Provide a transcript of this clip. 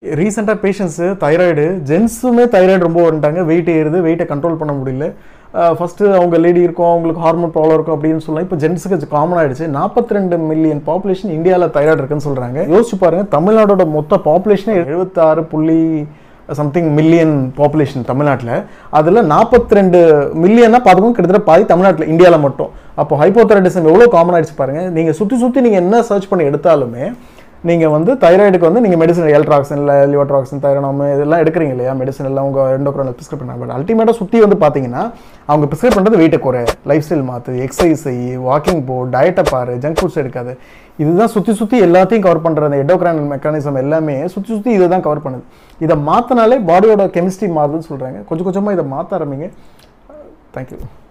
ரீசெண்டாக patients thyroid ஜென்ஸுமே thyroid ரொம்ப வந்துட்டாங்க வெயிட் ஏறுது வெயிட்டை கண்ட்ரோல் பண்ண முடியல ஃபஸ்ட்டு அவங்க லேடி இருக்கும் அவங்களுக்கு ஹார்மோன் ப்ராப்ளம் இருக்கும் அப்படின்னு சொல்லலாம் இப்போ ஜென்ஸுக்கு காமன் ஆயிடுச்சு நாற்பத்தி ரெண்டு மில்லியன் பாப்புலேஷன் இந்தியாவில் தைராய்டு இருக்குன்னு சொல்கிறாங்க யோசிச்சு பாருங்க தமிழ்நாடோட மொத்த பாப்புலேஷனே எழுபத்தாறு புள்ளி சம்திங் மில்லியன் பாப்புலேஷன் தமிழ்நாட்டில் அதில் நாற்பத்தி ரெண்டு மில்லியனா பார்த்துக்கோங்க கிட்டத்தட்ட பாதி தமிழ்நாட்டில் இந்தியாவில் மட்டும் அப்போ ஹைப்போதைராய்டிசம் எவ்வளோ காமன் ஆயிடுச்சு பாருங்கள் நீங்கள் சுற்றி சுற்றி நீங்கள் என்ன சர்ச் பண்ணி எடுத்தாலுமே நீங்கள் வந்து தைராய்டுக்கு வந்து நீங்கள் மெடிசன் எல்ட்ராக்சின் இல்லை லியோட்ராக்சின் தைரானம் இதெல்லாம் எடுக்கிறீங்க இல்லையா மெடிசன் எல்லாம் உங்கள் எண்டோக்ரோன் ப்ரிஸ்கிரைப் பண்ணாங்க பட் அல்டிமேட்டாக சுற்றி வந்து பார்த்தீங்கன்னா அவங்க ப்ரிஸ்கிரைப் பண்ணுறது வெயிட்டை குறை லைஃப் ஸ்டைல் மாற்று எக்ஸசைஸ் செய் வாக்கிங் போ டயட்டை பாரு ஜங்க் ஃபுட்ஸ் எடுக்காது இதுதான் சுற்றி சுற்றி எல்லாத்தையும் கவர் பண்ணுற அந்த எண்டோக்ரைன் மெக்கானிசம் எல்லாமே சுற்றி சுற்றி இதை தான் கவர் பண்ணுது இதை மாற்றினாலே பாடியோட கெமிஸ்ட்ரி மாறுதுன்னு சொல்கிறாங்க கொஞ்சம் கொஞ்சமாக இதை மாற்ற ஆரம்பிங்க தேங்க்யூ